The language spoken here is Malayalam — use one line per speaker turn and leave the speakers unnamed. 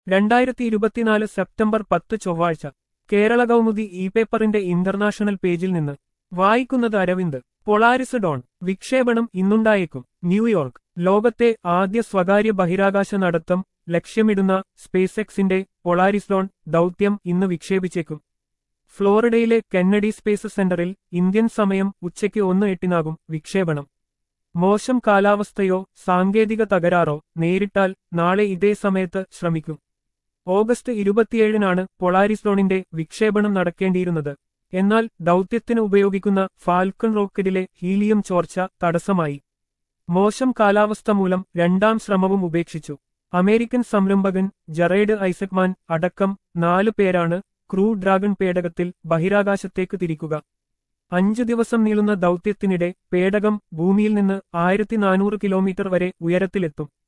രണ്ടായിരത്തി ഇരുപത്തിനാല് സെപ്റ്റംബർ പത്ത് ചൊവ്വാഴ്ച കേരള കൗമുദി ഇ പേപ്പറിന്റെ ഇന്റർനാഷണൽ പേജിൽ നിന്ന് വായിക്കുന്നത് അരവിന്ദ് പൊളാരിസ് ഡോൺ വിക്ഷേപണം ഇന്നുണ്ടായേക്കും ന്യൂയോർക്ക് ലോകത്തെ ആദ്യ സ്വകാര്യ ബഹിരാകാശ നടത്തം ലക്ഷ്യമിടുന്ന സ്പേസ് പൊളാരിസ് ഡോൺ ദൗത്യം ഇന്ന് വിക്ഷേപിച്ചേക്കും ഫ്ലോറിഡയിലെ കെന്നഡി സ്പേസ് സെന്ററിൽ ഇന്ത്യൻ സമയം ഉച്ചയ്ക്ക് ഒന്ന് എട്ടിനാകും വിക്ഷേപണം മോശം കാലാവസ്ഥയോ സാങ്കേതിക തകരാറോ നേരിട്ടാൽ നാളെ ഇതേ സമയത്ത് ശ്രമിക്കും ഓഗസ്റ്റ് ഇരുപത്തിയേഴിനാണ് പൊളാരിസ്ഡോണിന്റെ വിക്ഷേപണം നടക്കേണ്ടിയിരുന്നത് എന്നാൽ ദൗത്യത്തിന് ഉപയോഗിക്കുന്ന ഫാൽക്കൺ റോക്കറ്റിലെ ഹീലിയം ചോർച്ച തടസ്സമായി മോശം കാലാവസ്ഥ മൂലം രണ്ടാം ശ്രമവും ഉപേക്ഷിച്ചു അമേരിക്കൻ സംരംഭകൻ ജറൈഡ് ഐസക്മാൻ അടക്കം നാലു പേരാണ് ക്രൂ ഡ്രാഗൺ പേടകത്തിൽ ബഹിരാകാശത്തേക്ക് തിരിക്കുക അഞ്ചു ദിവസം നീളുന്ന ദൗത്യത്തിനിടെ പേടകം ഭൂമിയിൽ നിന്ന് ആയിരത്തി നാനൂറ് കിലോമീറ്റർ വരെ ഉയരത്തിലെത്തും